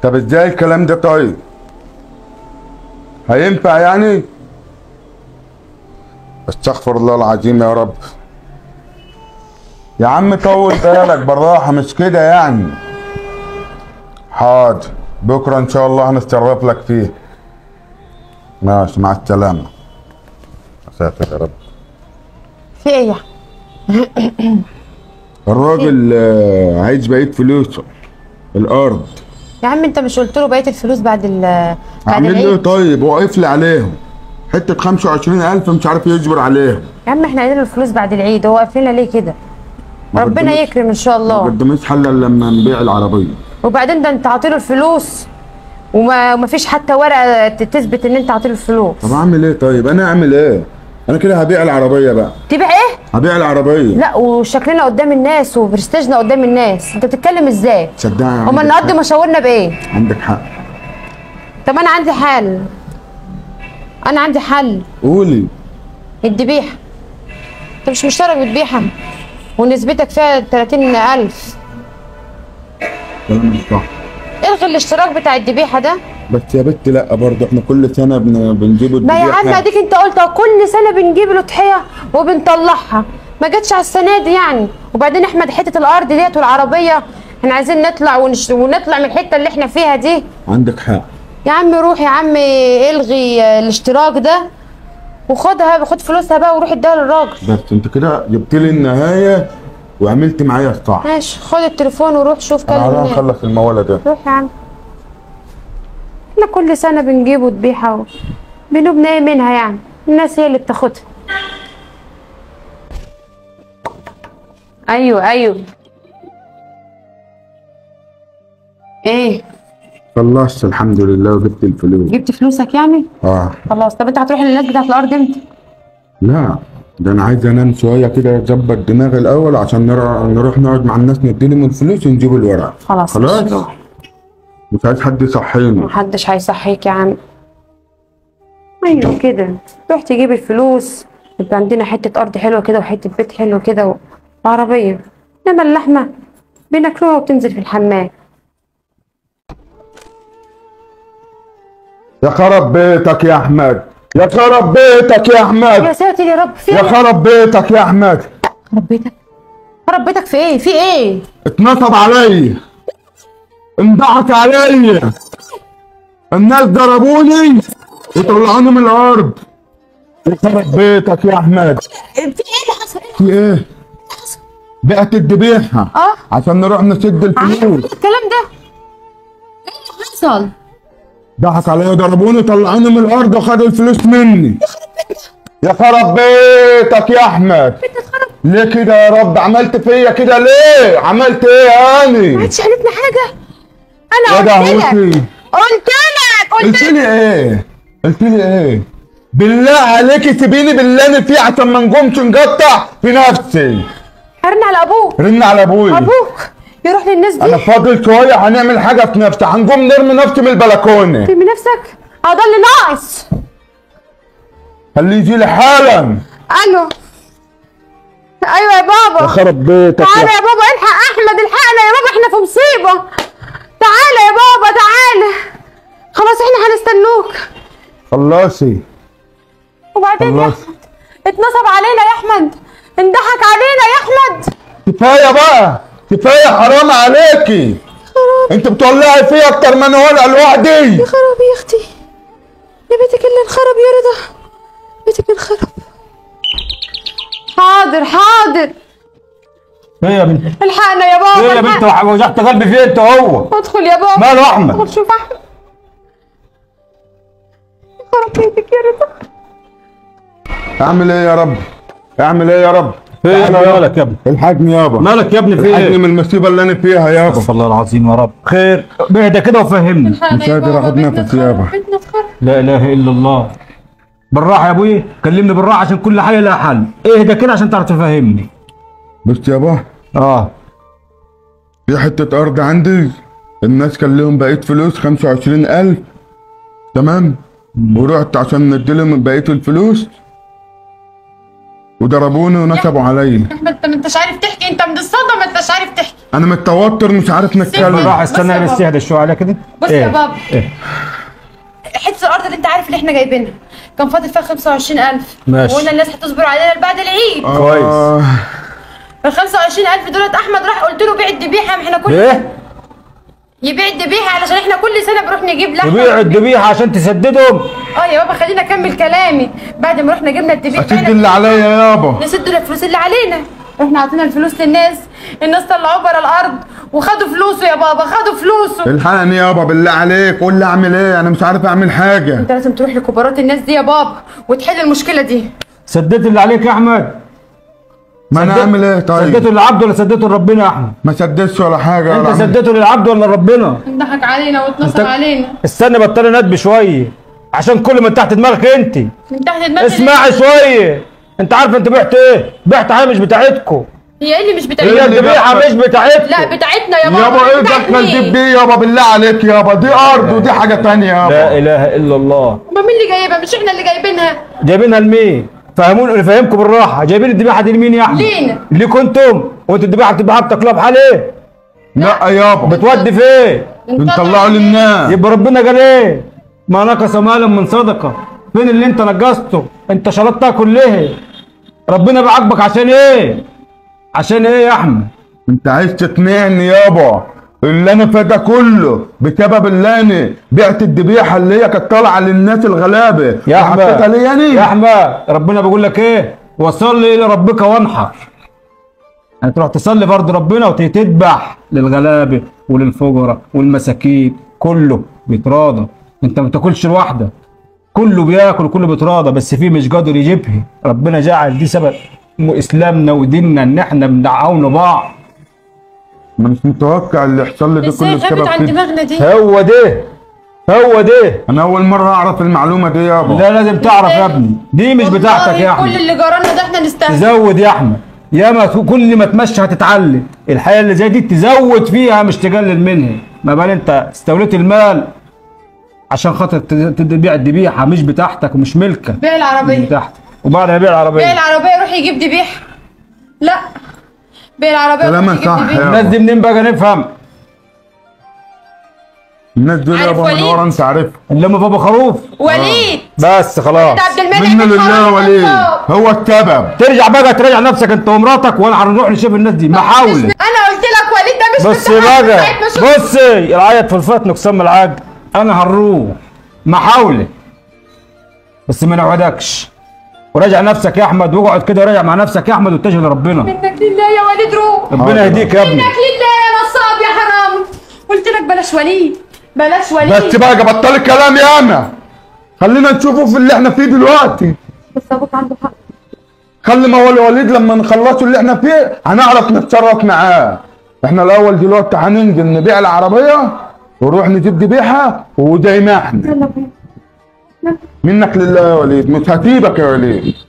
طب ازاي الكلام ده طيب هينفع يعني استغفر الله العظيم يا رب يا عم طول بالك بالراحه مش كده يعني حاضر بكره ان شاء الله هنتصرف لك فيه ماشي مع السلامه مسافر يا رب في ايه يا الراجل آه، عايز بقيه فلوسه الارض يا عم انت مش قلت له بقيه الفلوس بعد ال بعد عامل له العيد طيب وقف لي عليهم حته 25000 مش عارف يجبر عليهم يا عم احنا عايزين الفلوس بعد العيد هو واقف لنا ليه كده ما ربنا قدمش- يكرم ان شاء ما الله قدمتش حل الا لما نبيع العربيه وبعدين ده انت عاطيله الفلوس وما وما فيش حتى ورقه ت- تثبت ان انت عاطيله الفلوس طب اعمل ايه طيب انا اعمل ايه انا كده هبيع العربيه بقى تبيع ايه هبيع العربيه لا وشكلنا قدام الناس وبرستيجنا قدام الناس انت بتتكلم ازاي صدقني هما عندك نقضي حق. مشاورنا بايه عندك حق طب انا عندي حل انا عندي حل قولي الذبيحه انت مش مشترك بالذبيحه ونسبتك فيها 30000 كلام مش صح الغي الاشتراك بتاع الذبيحه ده بس يا بت لا برضه احنا كل سنه بن... بنجيب ما يا عم الذبيحة. اديك انت قلت أهو كل سنه بنجيب الاضحيه وبنطلعها ما جاتش على السنه دي يعني وبعدين احمد حته الارض ديت والعربيه احنا عايزين نطلع ونش... ونطلع من الحته اللي احنا فيها دي عندك حق يا عم روح يا عم الغي الاشتراك ده وخدها خد فلوسها بقى وروح اديها للراجل بس انت كده جبت لي النهايه وعملت معايا الصح ماشي خد التليفون وروح شوف انا كلم هروح مين اخلص الموالة ده روح يا عم احنا كل سنة بنجيبه ذبيحة و- بنبنى ايه منها يعني الناس هي اللي بتاخدها ايوه ايوه ايه خلصت الحمد لله وجبت الفلوس جبت فلوسك يعني اه خلاص طب انت هتروح للناس بتاعت الارض امتى لا ده انا عايز انام شويه كده اظبط دماغي الاول عشان نروح, نروح نقعد مع الناس نديلهم الفلوس ونجيب الورق خلاص خلاص ماشي، روح. مش عايز حد يصحيني محدش هيصحيك يا عم ايوه كده تروح تجيب الفلوس يبقى عندنا حتة أرض حلوة كده وحتة بيت حلو كده و- وعربية إنما اللحمة بناكلوها وبتنزل في الحمام يا خرب بيتك يا احمد يا خرب بيتك يا يا احمد ساتر يا رب في يا إيه؟ خرب بيتك يا احمد خرب بيتك خرب بيتك في ايه في ايه اتنصب عليا انضحك عليا الناس ضربوني وطلعوني من الارض يخرب بيتك يا احمد في ايه اللي حصل في ايه بعت الذبيحه اه عشان نروح نسد الفلوس الكلام ده ايه اللي حصل ضحك عليا ضربوني طلعوني من الارض وخدوا الفلوس مني يا خرب بيتك يا احمد ليه كده يا رب عملت فيا كده ليه عملت ايه يا ما اني عادش قالتنا حاجة يا انا قلت لك دهوتي قلت لك قلت قلت لي ايه قلت لي ايه بالله عليكي سيبيني بالله انا فيه عشان ما نقومش نقطع في نفسي هرن على ابوك رن على ابوي ابوك يروح للناس دي انا فاضل شويه هنعمل حاجه في نفسي هنقوم نرمي نفسي من البلكونه ترمي نفسك اه ده اللي ناقص خليه يجي لي حالا الو ايوه يا يا بابا خرب بيتك تعالى يا يا بابا الحق احمد الحقنا يا بابا احنا في مصيبه تعالى يا بابا تعالى خلاص احنا هنستنوك خلصي وبعدين يا خلاص. احمد اتنصب علينا يا احمد انضحك علينا يا احمد كفايه بقى كفايه حرام عليكي انت بتولعي فيا اكتر ما انا ولع لوحدي يا خراب يا اختي يا بيتك اللي انخرب يا رضا بيتك انخرب حاضر حاضر ايه يا بنت الحقنا يا بابا ايه يا بنت الحق. وجعت قلبي فين انت هو ادخل يا بابا ماله احمد ادخل شوف احمد يا خراب بيتك يا رضا اعمل ايه يا رب اعمل ايه يا رب ايه يا تعالى يابا. مالك يا ابني الحقني يابا مالك يا ابني في الحقني ايه من المصيبه اللي انا فيها يابا استغفر الله العظيم يا رب خير اهدى كده وفهمني مش قادر اخد نفسي يابا بيتنا اتخرب لا اله الا الله بالراحه يا ابوي كلمني بالراحه عشان كل حاجه لها حل اهدى كده عشان تعرف تفهمني بص يابا اه في حته ارض عندي الناس كان لهم بقيه فلوس 25000 تمام ورحت عشان نديلهم بقيه الفلوس وضربوني ونصبوا عليا احمد انت ما انتش عارف تحكي انت من الصدمه ما انتش عارف تحكي انا متوتر مش عارف نتكلم بالراحه بص استنى يا بس بابا. اهدى شويه عليها كده بص يا إيه؟ بابا. إيه؟ حته الارض اللي انت عارف اللي احنا جايبينها كان فاضل فيها 25000 ماشي. وقلنا الناس هتصبر علينا بعد العيد كويس. آه، ال 25000 دولت احمد راح قلت له بيع الذبيحه ما احنا كل ايه يبيع الذبيحه علشان احنا كل سنه بنروح نجيب لحمه يبيع الذبيحه عشان تسددهم اه يا بابا خلينا اكمل كلامي بعد ما رحنا جبنا الذبيحه اسد اللي عليا يابا نسد الفلوس اللي علينا احنا عطينا الفلوس للناس الناس طلعوه بره الارض وخدوا فلوسه يا بابا خدوا فلوسه الحقني يابا بالله عليك قول لي اعمل ايه انا مش عارف اعمل حاجه انت لازم تروح لكبارات الناس دي يا بابا وتحل المشكله دي سددت اللي عليك يا احمد ما انا سددت- اعمل ايه سددته طيب للعبد ولا سددته لربنا يا احمد ما سددتش ولا حاجه انت ولا عملت- سددته للعبد ولا لربنا ضحك علينا واتنصب انت- علينا استنى بطل ندب شويه عشان كل من تحت دماغك انت من تحت دماغي اسمعي شويه انت عارف انت بعت ايه بعت حاجه مش بتاعتكم هي اللي مش هي بتاعتنا الذبيحه مش بتاعتكم لا بتاعتنا يا بابا يابا ايه بتاعت دخل مين؟ دي بدي يابا بالله عليك يابا دي ارض ودي حاجه تانية لا يابا اله الا الله ما مين اللي جايبها مش احنا اللي جايبينها جايبينها لمين فهمون نفهمكم بالراحه جايبين الذبيحه دي لمين يا احمد لينا. ليكوا انتم وانتوا الذبيحه بتبقى بتاكلوها بحال ايه لا يابا بتودي فين بنطلعه للناس يبقى ربنا قال ايه ما نقص مالا من صدقه فين اللي انت نقصته انت شرطتها كلها ربنا بيعاقبك عشان ايه عشان ايه يا احمد انت عايز تقنعني يابا اللي انا فيه ده كله بسبب اللي انا بعت الذبيحه اللي هي كانت طالعه للناس الغلابه يا احمد وحطيتها لي يا يعني احمد ربنا بيقول لك ايه وصلي الى ربك وانحر يعني تروح تصلي فرض ربنا وتذبح للغلابه وللفقراء والمساكين كله بيتراضى انت ما بتاكلش لوحدك كله بياكل كله بيتراضى بس في مش قادر يجيبها ربنا جعل دي سبب اسلامنا وديننا ان احنا بنعاون بعض ما مش متوقع اللي يحصل لي ده ازاي كله غابت بسبب عن كده دماغنا دي هو ده هو ده انا اول مره اعرف المعلومه دي يابا لا لازم تعرف يا ابني دي مش بتاعتك يا والله احمد كل اللي جرانا ده احنا نستاهل تزود يا احمد يا ما تو- كل ما تمشي هتتعلم الحياه اللي زي دي تزود فيها مش تقلل منها ما بال انت استوليت المال عشان خاطر ت- ت- تبيع الذبيحه مش بتاعتك ومش ملكك بيع مش العربيه بتاعتك وبعد ما يبيع بيع العربيه العربيه يروح يجيب ذبيحه لا بيع العربيه يروح كلامك يجيب صح ذبيحة. يا الناس دي منين بقى نفهم الناس دول عارف يابا من وليد؟ ورا انت عارفها اللي هم بابا خروف وليد بس خلاص ده عبد الملك منه بن لله حرام وليه الخطاب. هو السبب ترجع بقى تراجع نفسك انت ومراتك وانا هنروح نشوف الناس دي محاوله انا قلت لك وليد ده مش بص بتاعك من بقى ساعة ما شفت- بصي العيط في الفات نقسم العقد انا هنروح محاولة بس ما نوعدكش وراجع نفسك يا احمد واقعد كده راجع مع نفسك يا احمد واتجه لربنا منك لله يا وليد روح ربنا يهديك يا ابني منك لله يا نصاب يا حرام قلت لك بلاش وليد بلاش وليد بس بقى بطل الكلام ياما خلينا نشوفه في اللي احنا فيه دلوقتي بس ابوك عنده حق خلي ما هو الوليد لما نخلصوا اللي احنا فيه هنعرف نتصرف معاه احنا الاول دلوقتي هننزل نبيع العربيه ونروح نجيب ذبيحه وزي ما احنا يلا بينا منك لله يا وليد مش هسيبك يا وليد